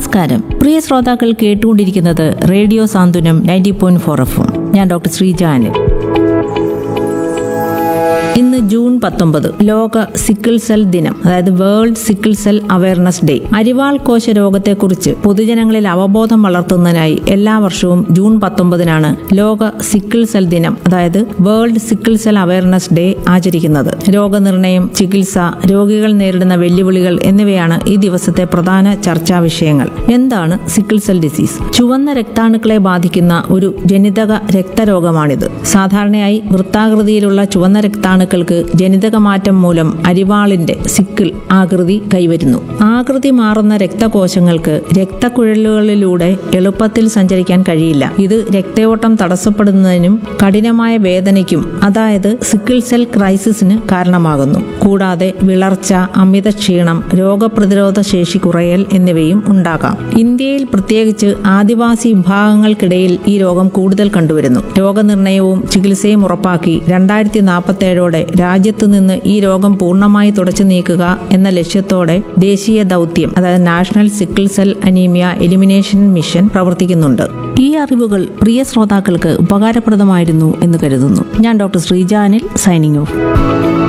നമസ്കാരം പ്രിയ ശ്രോതാക്കൾ കേട്ടുകൊണ്ടിരിക്കുന്നത് radio Santhwanam ninety point four F ഞാൻ ഡോക്ടർ ശ്രീജാനിൽ ഇന്ന് ജൂൺ പത്തൊമ്പത് ലോക സിക്കിൾ സെൽ ദിനം അതായത് world sickle cell awareness day അരിവാൾ കോശ രോഗത്തെക്കുറിച്ച് പൊതുജനങ്ങളിൽ അവബോധം വളർത്തുന്നതിനായി എല്ലാ വർഷവും ജൂൺ പത്തൊമ്പതിനാണ് ലോക സിക്കിൾ സെൽ ദിനം അതായത് world sickle cell awareness day ആചരിക്കുന്നത് രോഗനിർണയം ചികിത്സ രോഗികൾ നേരിടുന്ന വെല്ലുവിളികൾ എന്നിവയാണ് ഈ ദിവസത്തെ പ്രധാന ചർച്ചാ വിഷയങ്ങൾ എന്താണ് സിക്കിൾ സെൽ ഡിസീസ് ചുവന്ന രക്താണുക്കളെ ബാധിക്കുന്ന ഒരു ജനിതക രക്തരോഗമാണിത് സാധാരണയായി വൃത്താകൃതിയിലുള്ള ചുവന്ന രക്താണുക്കൾക്ക് ജനിതക മാറ്റം മൂലം അരിവാളിന്റെ സിക്കിൾ ആകൃതി കൈവരുന്നു ആകൃതി മാറുന്ന രക്തകോശങ്ങൾക്ക് രക്തക്കുഴലുകളിലൂടെ എളുപ്പത്തിൽ സഞ്ചരിക്കാൻ കഴിയില്ല ഇത് രക്തയോട്ടം തടസ്സപ്പെടുന്നതിനും കഠിനമായ വേദനയ്ക്കും അതായത് സിക്കിൾ സെൽ ക്രൈസിസിന് കാരണമാകുന്നു കൂടാതെ വിളർച്ച അമിത ക്ഷീണം രോഗപ്രതിരോധ ശേഷി കുറയൽ എന്നിവയും ഉണ്ടാകാം ഇന്ത്യയിൽ പ്രത്യേകിച്ച് ആദിവാസി വിഭാഗങ്ങൾക്കിടയിൽ ഈ രോഗം കൂടുതൽ കണ്ടുവരുന്നു രോഗനിർണയവും ചികിത്സയും ഉറപ്പാക്കി രണ്ടായിരത്തി നാൽപ്പത്തേഴോടെ രാജ്യത്ത് നിന്ന് ഈ രോഗം പൂർണ്ണമായി തുടച്ചു നീക്കുക എന്ന ലക്ഷ്യത്തോടെ ദേശീയ ദൗത്യം അതായത് national sickle cell anaemia elimination mission പ്രവർത്തിക്കുന്നുണ്ട് ഈ അറിവുകൾ പ്രിയ ശ്രോതാക്കൾക്ക് ഉപകാരപ്രദമായിരുന്നു എന്ന് കരുതുന്നു ഞാൻ ഡോക്ടർ ശ്രീജാനിൽ സൈനിങ് ഓഫ്